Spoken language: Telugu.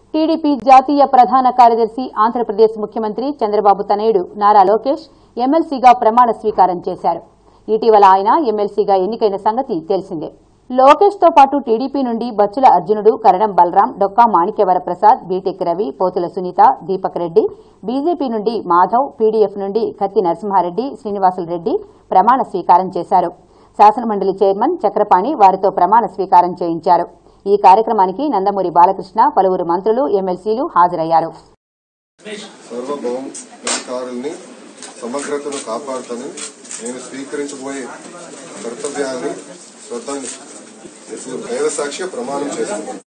టీడీపీ జాతీయ ప్రధాన కార్యదర్శి ఆంధ్రప్రదేశ్ ముఖ్యమంత్రి చంద్రబాబు తనయుడు నారా లోకేష్ ఎమ్మెల్సీగా ప్రమాణ స్వీకారం చేశారు ఇటీవల ఆయన ఎమ్మెల్సీగా ఎన్నికైన సంగతి తెలిసిందే లోకేష్ తో పాటు టీడీపీ నుండి బచ్చుల అర్జునుడు కరణం బలరాం డొక్కా మాణిక్యవర ప్రసాద్ బీటెక్ రవి పోతుల సునీత దీపక్ రెడ్డి బీజేపీ నుండి మాధవ్ పీడీఎఫ్ నుండి కత్తి నరసింహారెడ్డి శ్రీనివాసులు రెడ్డి ప్రమాణ స్వీకారం చేశారు శాసనమండలి చైర్మన్ చక్రపాణి వారితో ప్రమాణ స్వీకారం చేయించారు ఈ కార్యక్రమానికి నందమూరి బాలకృష్ణ పలువురు మంత్రులు ఎమ్మెల్సీలు హాజరయ్యారు సార్వభౌమాధికారుల్ని సమగ్రతను కాపాడుతాను నేను స్వీకరించబోయే కర్తవ్యాన్ని శ్రద్ధ దైవ సాక్షిగా ప్రమాణం చేస్తున్నాను